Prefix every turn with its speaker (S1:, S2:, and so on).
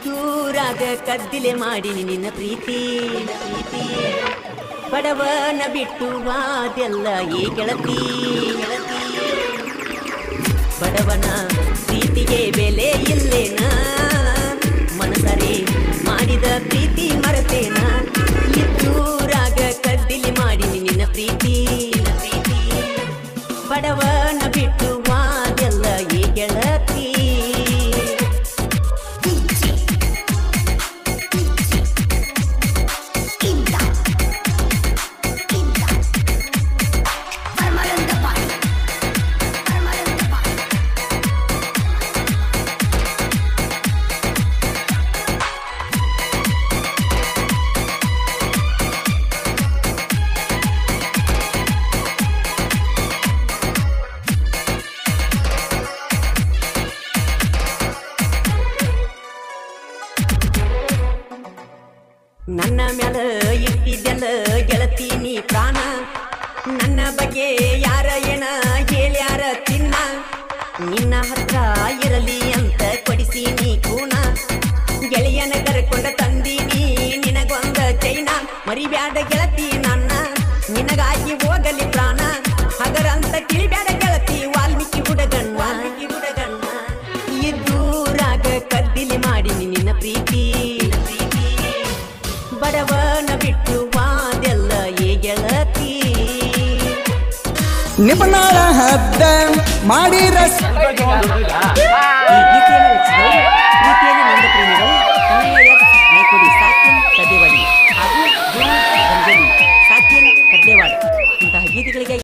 S1: ಇದ್ದೂರಾಗ ಕದ್ದಿಲೆ ಮಾಡಿನಿ ನಿನ್ನ ಪ್ರೀತಿ ಪ್ರೀತಿ ಬಡವನ ಬಿಟ್ಟು ವಾದೆಲ್ಲ ಈ ಗೆಳತಿ ಗೆಳತಿ ಬಡವನ ಪ್ರೀತಿಗೆ ಬೆಲೆ ಇಲ್ಲೇನ ಮನಸರೆ ಮಾಡಿದ ಪ್ರೀತಿ ಮರೆತೇನ ಇದ್ದೂರಾಗ ಕದ್ದಿಲಿ ಮಾಡಿನಿ ನಿನ್ನ ಪ್ರೀತಿ ಪ್ರೀತಿ ಬಡವನ ಬಿಟ್ಟು ವಾದೆಲ್ಲ ಈ ಗೆಳತಿ ನನ್ನ ಮ್ಯಾಲ ಇಟ್ಟಿದ್ದೆಲ್ಲ ಗೆಳತಿ ನೀ ಪ್ರಾಣ ನನ್ನ ಬಗ್ಗೆ ಯಾರ ಏನ ಹೇಳ್ಯಾರ ತಿನ್ನ ನಿನ್ನ ಹತ್ರ ಇರಲಿ ಅಂತ ಕೊಡಿಸಿ ನೀ ಕೂನ ಗೆಳೆಯನ ಕರ್ಕೊಂಡ ತಂದೀನಿ ನಿನಗೊಂದ ಚೈನ ಮರಿಬ್ಯಾಡ ಗೆಳತಿ ನನ್ನ ನಿನಗಾಗಿ ಹೋಗಲಿ ಪ್ರಾಣ ಹಗರಂತ ತಿಳಿಬ್ಯಾಡ ಗೆಳತಿ ವಾಲ್ಮೀಕಿ ಹುಡಗಣ್ಣ ವಾಲ್ಮೀಕಿ ಹುಡಗಣ್ಣ ಇದ್ದೂರಾಗ ಕದ್ದಿಲಿ ಮಾಡಿನಿ ನಿನ್ನ ಪ್ರೀತಿ ಪ್ರೀತಿ ಬಡವನ ಬಿಟ್ಟು ವಾದೆಲ್ಲ ಈ ಗೆಳತಿ
S2: ನಿಪುಣರ ಹದ್ದ ಮಾಡಿರ
S1: ಈ ಗೀತೆಯನ್ನು ರಚಿಸಿದವರು ಪ್ರೀತಿಯಲ್ಲಿ ನಂದ ಪ್ರೇಮಿಗಳು